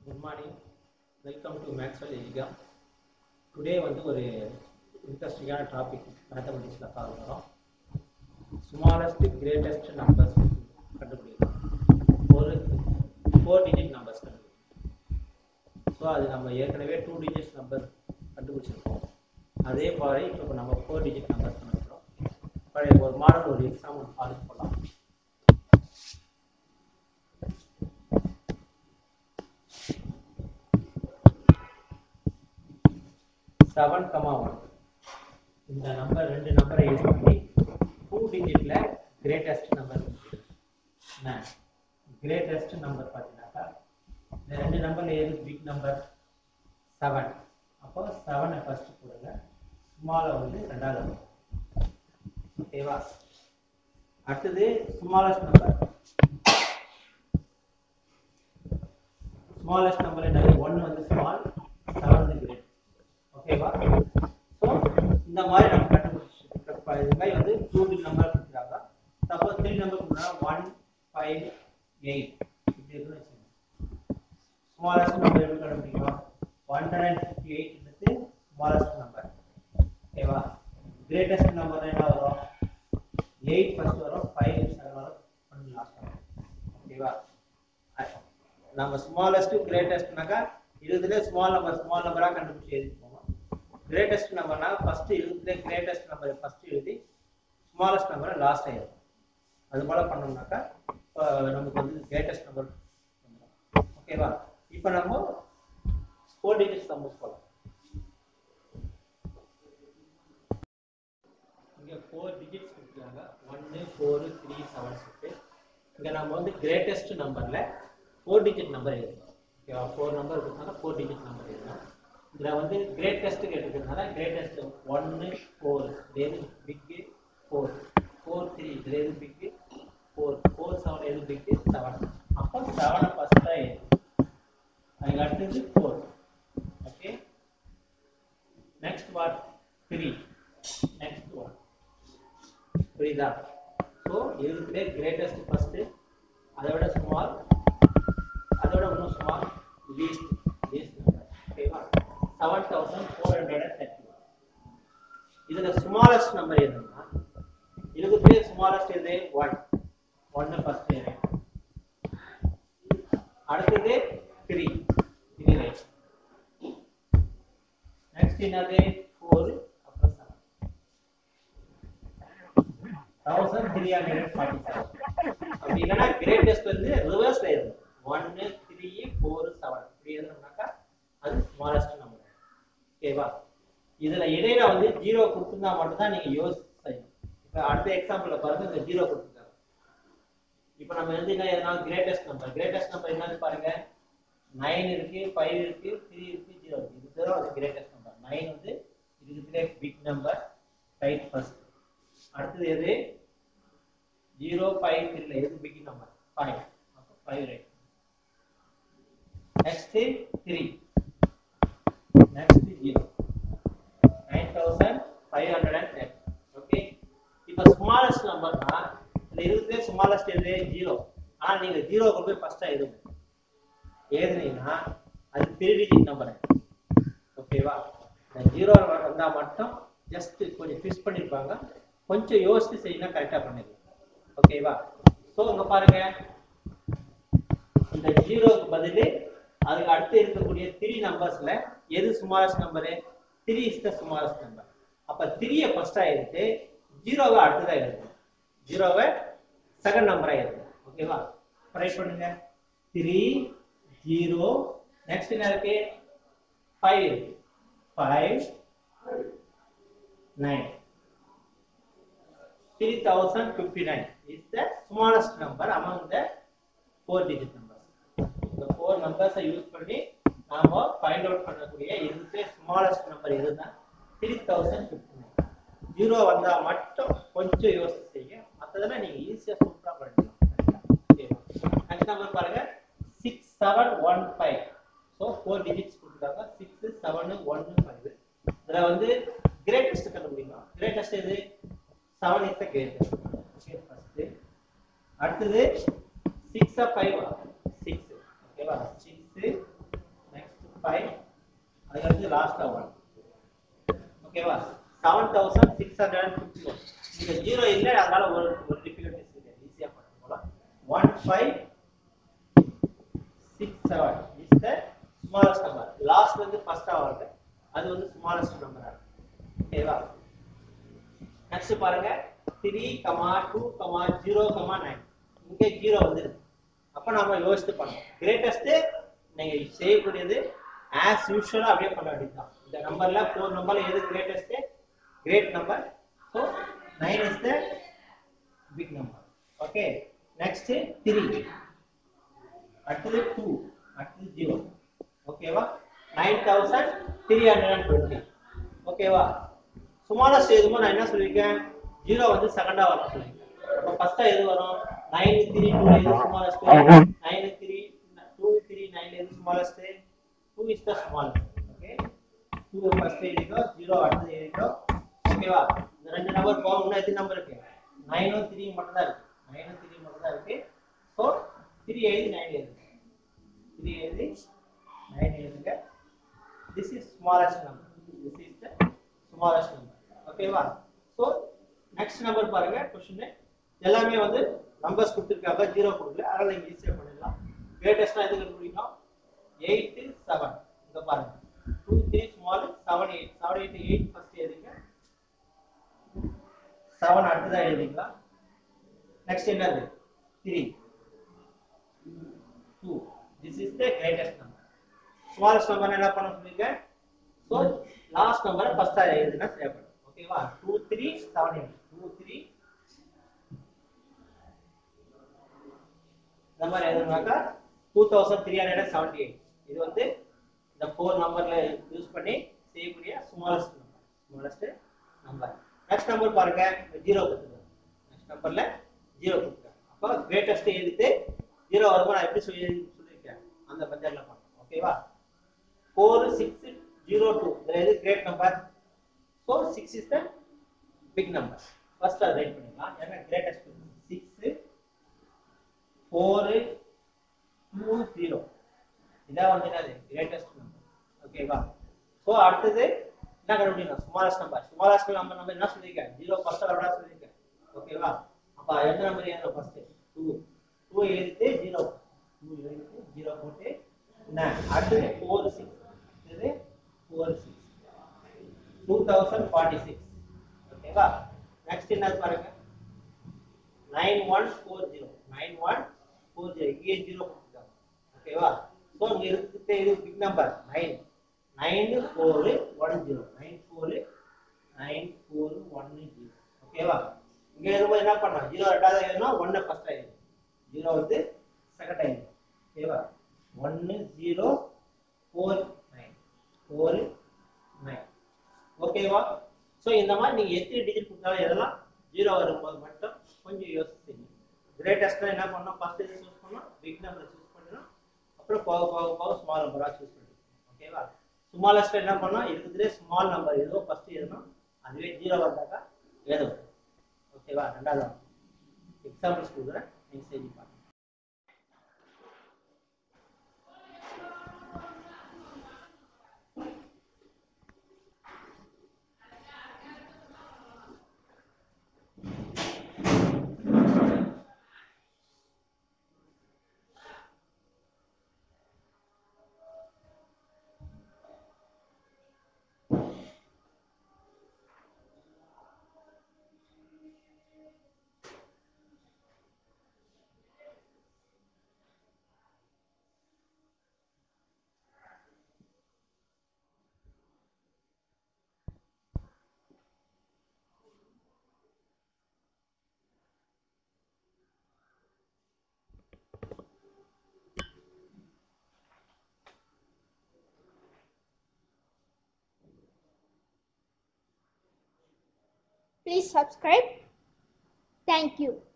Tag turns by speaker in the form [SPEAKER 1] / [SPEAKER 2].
[SPEAKER 1] Good morning welcome to Maxwell எலிகா today வந்து ஒரு இன்ட்ரெஸ்டிங்கான டாபிக் மேத்தமெட்டிக்ஸில் பார்க்க போகிறோம் ஸ்மாலஸ்ட் கிரேட்டஸ்ட் நம்பர்ஸ் கண்டுபிடிக்கலாம் ஒரு ஃபோர் டிஜிட் நம்பர்ஸ் கண்டுபிடிக்கலாம் ஸோ அது நம்ம ஏற்கனவே டூ டிஜிட்ஸ் நம்பர் கண்டுபிடிச்சிருக்கோம் அதே மாதிரி இப்போ நம்ம ஃபோர் டிஜிட் நம்பர்ஸ் கண்டுபிடிக்கிறோம் பழைய ஒரு மாடல் ஒரு எக்ஸாம் பார்த்து போகலாம் செவன் கமா ஒன் இந்த நம்பர் ரெண்டு நம்பரை யூஸ் பண்ணி டூ டிஜிட்ல கிரேட்டஸ்ட் நம்பர் என்ன கிரேட்டஸ்ட் நம்பர் பார்த்தீங்கன்னாக்கா இந்த ரெண்டு நம்பர்ல எது பிக் நம்பர் செவன் அப்போ செவனை ஃபர்ஸ்ட் போடுங்க ஸ்மாலை வந்து ரெண்டாவது வரும். ஓகேவா அடுத்தது ஸ்மாலஸ்ட் நம்பர் ஸ்மாலஸ்ட் நம்பர் என்னது ஒன் வந்து ஸ்மால் செவன் வந்து கிரேட் ஓகேவா ஸோ இந்த மாதிரி நம்ம கண்டுபிடிச்சு இப்போ இது மாதிரி வந்து டூ டி நம்பர் கொடுக்குறாங்க சப்போஸ் த்ரீ நம்பர் கொடுத்தா ஒன் ஃபைவ் எயிட் இப்படி இருக்குன்னு வச்சுக்கோங்க ஸ்மாலஸ்ட் நம்பர் எப்படி கண்டுபிடிக்கலாம் ஒன் ஹண்ட்ரட் ஃபிஃப்டி எயிட்ன்றது ஸ்மாலஸ்ட் நம்பர் ஓகேவா கிரேட்டஸ்ட் நம்பர் என்ன வரும் எயிட் ஃபர்ஸ்ட் வரும் ஃபைவ் செவன் வரும் ஒன் லாஸ்ட் வரும் ஓகேவா நம்ம ஸ்மாலஸ்ட் கிரேட்டஸ்ட்னாக்கா இருபதுல ஸ்மால் நம்பர் ஸ்மால் நம்பரா கண்டுபிடிச்சு எழுதி போகணும் கிரேட்டஸ்ட் நம்பர்னா ஃபர்ஸ்ட் இருபதுல கிரேட்டஸ்ட் நம்பர் ஃபர்ஸ்ட் எழுதி ஸ்மாலஸ்ட் நம்பரை லாஸ்ட் ஆயிடும் அது போல பண்ணோம்னாக்கா இப்போ நமக்கு வந்து கிரேட்டஸ்ட் நம்பர் ஓகேவா இப்போ நம்ம ஃபோர் டிஜிட்ஸ் நம்பர்ஸ் போகலாம் இங்க ஃபோர் டிஜிட்ஸ் கொடுத்துருக்காங்க ஒன்று ஃபோரு த்ரீ செவன் சொல்லிட்டு இங்க நம்ம வந்து கிரேட்டஸ்ட் நம்பர்ல ஃபோர் டிஜிட் நம்பர் எழுதணும் ஓகேவா ஃபோர் நம்பர் கொடுத்தாங்க ஃபோர் டிஜிட் நம்பர் எழுதணும் இதுல வந்து கிரேட்டஸ்ட் கேட்டுக்கிறதுனால கிரேட்டஸ்ட் ஒன்னு ஃபோர் இது எது பிக்கு ஃபோர் ஃபோர் த்ரீ இதுல எது பிக்கு ஃபோர் ஃபோர் செவன் எது பிக்கு செவன் அப்போ செவனை ஃபர்ஸ்டா எழுது அதுக்கு அடுத்தது four okay next what three next one புரியுதா ஸோ இருக்கிற கிரேட்டஸ்ட் ஃபர்ஸ்ட் அதை விட ஸ்மால் அதோட இன்னும் ஸ்மால் லீஸ்ட் லீஸ்ட் நம்பர் ஓகேவா seven thousand four hundred and thirty இதுல ஸ்மாலஸ்ட் நம்பர் எதுன்னா இருக்கிற ஸ்மாலஸ்ட் எது ஒன் ஒன்னு ஃபர்ஸ்ட் எது அடுத்தது த்ரீ த்ரீ ரைட் நெக்ஸ்ட் என்னது ஃபோர் அப்புறம் seven thousand three hundred forty seven அப்படி இல்லைன்னா கிரேட்டஸ்ட் வந்து ரிவர்ஸ்ல இருக்கும் ஒன்னு த்ரீ ஃபோர் செவன் இப்படி எழுதணும்னாக்கா அது ஸ்மாலஸ்ட் நம்பர் ஓகேவா இதுல இடையில வந்து ஜீரோ கொடுத்துருந்தா மட்டும்தான் நீங்க யோசிச்சு செய்யணும் இப்போ அடுத்த எக்ஸாம்பிள்ல பாருங்க இந்த ஜீரோ கொடுத்துருக்காங்க இப்போ நம்ம வந்து என்ன எதனா கிரேட்டஸ்ட் நம்பர் கிரேட்டஸ்ட் நம்பர் என்னன்னு பாருங்க நைன் இருக்கு ஃபைவ் இருக்கு த்ரீ இருக்கு ஜீரோ இருக்கு இதுதான் வந்து கிரேட்டஸ்ட் நம்பர் நைன் வந்து இதுக்கு பிக் நம்பர் ரைட் ஃபர்ஸ்ட் அடுத்தது எது ஜீரோ ஃபைவ் த்ரீல எது பிக் நம்பர் ஃபைவ் அப்போ five right next three next zero nine thousand five hundred and ten okay இப்போ ஸ்மாலஸ்ட் நம்பர்னா இந்த இருக்கிற ஸ்மாலஸ்ட் எது ஜீரோ ஆனால் நீங்கள் ஜீரோ கொண்டு போய் ஃபர்ஸ்ட்டாக எழுதுங்க எழுதுனீங்கன்னா அது த்ரீ டிஜிட் நம்பர் ஓகேவா இந்த ஜீரோ வந்தால் மட்டும் ஜஸ்ட் கொஞ்சம் ஃபிக்ஸ் பண்ணியிருப்பாங்க கொஞ்சம் யோசிச்சு செய்யணும் கரெக்டாக பண்ணிடலாம் ஓகேவா ஸோ இங்க பாருங்க இந்த ஜீரோக்கு பதில் அதுக்கு அடுத்து இருக்கக்கூடிய த்ரீ நம்பர்ஸ்ல எது smallest number three is the smallest number அப்ப த்ரீயை ஃபர்ஸ்டா எடுத்து ஜீரோவை அடுத்ததா எழுதணும் ஜீரோவை செகண்ட் நம்பரா எழுதணும் ஓகேவா ட்ரை பண்ணுங்க த்ரீ ஜீரோ நெக்ஸ்ட் என்ன இருக்கு ஃபைவ் இருக்கு five nine 3059 is the smallest number among the four digit numbers. இந்த four numbers யூஸ் பண்ணி நாம ஃபைண்ட் அவுட் பண்ணக்கூடிய இதுக்கு ஸ்மாலஸ்ட் நம்பர் இதுதான் three thousand fifty nine zero வந்தா மட்டும் கொஞ்சம் யோசிச்சு செய்யுங்க மற்றதெல்லாம் நீங்க ஈஸியா சூப்பரா பண்ணிடலாம் நெக்ஸ்ட் நம்பர் பாருங்க six seven one five so four digits கொடுத்துருக்காங்க சிக்ஸ் செவன் ஒன் ஃபைவ் இதுல வந்து கிரேட்டஸ்ட் கண்டுபிடிக்கலாம் கிரேட்டஸ்ட் எது seven is the greatest okay first அடுத்தது சிக்ஸ் ஃபைவ் சிக்ஸ் ஓகேவா சிக்ஸ் ஃபைவ் அது வந்து லாஸ்ட்டாக ஒன் ஓகேவா seven thousand six hundred and fifty one இங்கே ஜீரோ இல்லை அதனால ஒரு ஒரு டிஃபிகல்ட்டிஸ் இருக்கு ஈஸியாக பண்ண போகலாம் one five six seven is the smallest number last வந்து ஃபர்ஸ்டாக வருது அது வந்து ஸ்மாலஸ்ட் நம்பராக இருக்கு ஓகேவா நெக்ஸ்ட் பாருங்க three comma two comma zero comma nine இங்கே ஜீரோ வந்துருக்கு அப்போ நம்ம யோசித்து பண்ணோம் கிரேட்டஸ்ட்டு நீங்கள் செய்யக்கூடியது ஆஸ் யூஷுவலாக அப்படியே பண்ண வேண்டியதுதான் இந்த நம்பரில் ஃபோர் நம்பரில் எது greatest great number so nine is the big number okay next three அடுத்தது டூ அடுத்தது ஜீரோ ஓகேவா nine thousand three hundred and twenty ஓகேவா ஸ்மாலஸ்ட் எதுமோ நான் என்ன சொல்லியிருக்கேன் ஜீரோ வந்து செகண்டாக வரணும் சொல்லியிருக்கேன் அப்போ ஃபர்ஸ்ட்டாக எது வரும் நைன் த்ரீ டூ எது smallest nine three two three nine எது smallest two is the smallest okay two first எழுதிக்கோ ஜீரோ அடுத்தது எழுதிக்கோ ஓகேவா இந்த ரெண்டு நம்பர் போக இன்னும் எத்தனை நம்பர் இருக்கு நைனும் த்ரீ மட்டும் தான் இருக்கு நைனும் த்ரீ மட்டும் தான் இருக்கு ஸோ த்ரீ எழுதி நைன் எழுதுங்க த்ரீ எழுதி நைன் எழுதுங்க this is smallest number this is the smallest number ஓகேவா ஸோ நெக்ஸ்ட் நம்பர் பாருங்க கொஸ்டின் எல்லாமே வந்து நம்பர்ஸ் கொடுத்துருக்காங்க ஜீரோ கொடுக்கல அதனால நீங்க ஈஸியாக பண்ணிடலாம் கிரேட்டஸ்ட்னா எது கண்டுபிடிக்கணும் எயிட்டு செவன் இங்க பாருங்க two three small seven eight seven eight eight first எழுதிங்க செவன் அடுத்ததான் எழுதிக்கலாம் நெக்ஸ்ட் என்னது three two this is the greatest number smallest number என்ன பண்ண சொல்லியிருக்கேன் ஸோ லாஸ்ட் நம்பரை ஃபர்ஸ்டாக எழுதுனா தேவைப்படும் ஓகேவா two three seven eight two three இந்த மாதிரி எழுதுனாக்கா two thousand three hundred seventy eight இது வந்து இந்த ஃபோர் நம்பர்ல யூஸ் பண்ணி செய்யக்கூடிய smallest number smallest number next number பாருங்க ஜீரோ கொடுத்துருக்காங்க நெக்ஸ்ட் நம்பர்ல ஜீரோ கொடுத்துருக்காங்க அப்போ கிரேட்டஸ்ட் எழுதிட்டு ஜீரோ வரும்போது நான் எப்படி சொல்லி சொல்லியிருக்கேன் அந்த மெத்தட்ல பண்ணணும் ஓகேவா ஃபோர் சிக்ஸ் ஜீரோ டூ இதில் எது great number so six is the big number first அதை ரைட் பண்ணிக்கலாம் ஏன்னா greatest six four two zero இதான் வந்து என்னது கிரேட்டஸ்ட் நம்பர் ஓகேவா ஸோ அடுத்தது என்ன கண்டுபிடிக்கணும் ஸ்மாலஸ்ட் நம்பர் ஸ்மாலஸ்ட் நம்பர் நம்ம என்ன சொல்லியிருக்கேன் ஜீரோ ஃபர்ஸ்ட் விட சொல்லியிருக்கேன் ஓகேவா அப்போ எந்த நம்பர் ஏறணும் ஃபர்ஸ்ட் டூ டூ எழுதிட்டு ஜீரோ டூ எழுதிட்டு ஜீரோ போட்டு என்ன அடுத்தது ஃபோர் சிக்ஸ் இது four six two thousand forty six ஓகேவா நெக்ஸ்ட் என்ன பாருங்க nine one four zero nine one four zero இங்கே ஜீரோ கொடுத்துருக்காங்க ஓகேவா ஸோ இங்கே இருக்கிற இது big number nine nine four one zero nine four nine four ஒன்னு ஜீரோ ஓகேவா இங்கே எழுதும்போது என்ன பண்ணலாம் ஜீரோ ரெண்டாவது எழுதணும் ஒன்று ஃபர்ஸ்ட் ஆயிடும் ஜீரோ வந்து செகண்ட் ஆயிடும் ஓகேவா ஒன்று zero four nine four nine ஓகேவா ஸோ இந்த மாதிரி நீங்கள் எத்தனை டிஜிட் கொடுத்தாலும் எதெல்லாம் ஜீரோ வரும்போது மட்டும் கொஞ்சம் யோசிச்சு கிரேட்டஸ்ட்னா என்ன பண்ணோம் ஃபர்ஸ்ட் இது சூஸ் பண்ணோம் பிக் நம்பர் சூஸ் பண்ணணும் அப்புறம் போக போக போக ஸ்மால் நம்பராக சூஸ் பண்ணிக்கணும் ஓகேவா ஸ்மாலஸ்ட் என்ன பண்ணோம் இருக்கிறதுலே ஸ்மால் நம்பர் ஏதோ ஃபர்ஸ்ட் எழுதணும் அதுவே ஜீரோ வந்தாக்கா எழுதணும் ஓகேவா ரெண்டாவது எக்ஸாம்பிள்ஸ் கொடுக்குறேன் நீங்கள் செஞ்சு பாருங்க
[SPEAKER 2] Please subscribe. Thank you.